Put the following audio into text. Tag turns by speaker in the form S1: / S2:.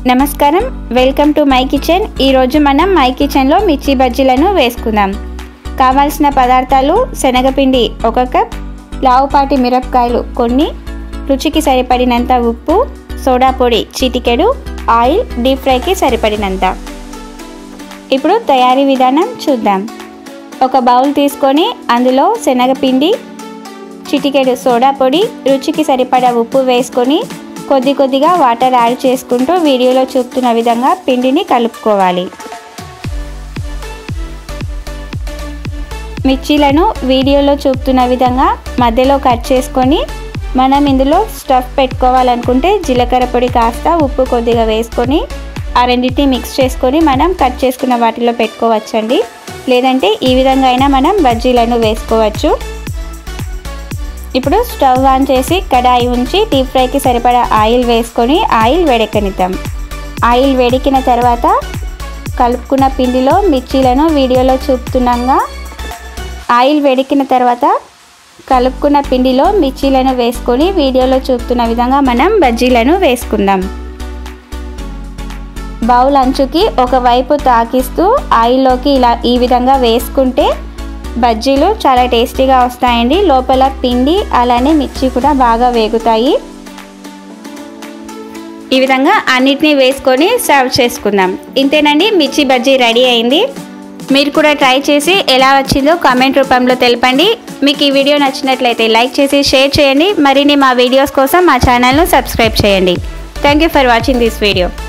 S1: నమస్కారం welcome to my kitchen ఈరోజు మనం మై కిచెన్లో మిర్చి బజ్జీలను వేసుకుందాం కావాల్సిన పదార్థాలు శనగపిండి ఒక కప్ లావుపాటి మిరపకాయలు కొన్ని రుచికి సరిపడినంత ఉప్పు సోడా పొడి చిటికెడు ఆయిల్ డీప్ ఫ్రైకి సరిపడినంత ఇప్పుడు తయారీ విధానం చూద్దాం ఒక బౌల్ తీసుకొని అందులో శనగపిండి చిటికెడు సోడా పొడి రుచికి సరిపడా ఉప్పు వేసుకొని కొద్ది కొద్దిగా వాటర్ యాడ్ చేసుకుంటూ వీడియోలో చూపుతున్న విధంగా పిండిని కలుపుకోవాలి మిర్చీలను వీడియోలో చూపుతున్న విధంగా మధ్యలో కట్ చేసుకొని మనం ఇందులో స్టఫ్ పెట్టుకోవాలనుకుంటే జీలకర్ర పొడి కాస్త ఉప్పు కొద్దిగా వేసుకొని ఆ రెండింటిని మిక్స్ చేసుకొని మనం కట్ చేసుకున్న వాటిలో పెట్టుకోవచ్చండి లేదంటే ఈ విధంగా అయినా మనం బజ్జీలను వేసుకోవచ్చు ఇప్పుడు స్టవ్ ఆన్ చేసి కడాయి ఉంచి డీప్ ఫ్రైకి సరిపడా ఆయిల్ వేసుకొని ఆయిల్ వేడెక్కనిద్దాం ఆయిల్ వేడెక్కిన తర్వాత కలుపుకున్న పిండిలో మిర్చీలను వీడియోలో చూపుతున్నాగా ఆయిల్ వేడెక్కిన తర్వాత కలుపుకున్న పిండిలో మిర్చీలను వేసుకొని వీడియోలో చూపుతున్న విధంగా మనం బజ్జీలను వేసుకుందాం బౌల్ అంచుకి ఒకవైపు తాకిస్తూ ఆయిల్లోకి ఇలా ఈ విధంగా వేసుకుంటే బజ్జీలు చాలా టేస్టీగా వస్తాయండి లోపల పిండి అలానే మిర్చి కూడా బాగా వేగుతాయి ఈ విధంగా అన్నిటినీ వేసుకొని సర్వ్ చేసుకుందాం ఇంతేనండి మిర్చి బజ్జీ రెడీ అయింది మీరు కూడా ట్రై చేసి ఎలా వచ్చిందో కామెంట్ రూపంలో తెలపండి మీకు ఈ వీడియో నచ్చినట్లయితే లైక్ చేసి షేర్ చేయండి మరిన్ని మా వీడియోస్ కోసం మా ఛానల్ను సబ్స్క్రైబ్ చేయండి thank you for watching this video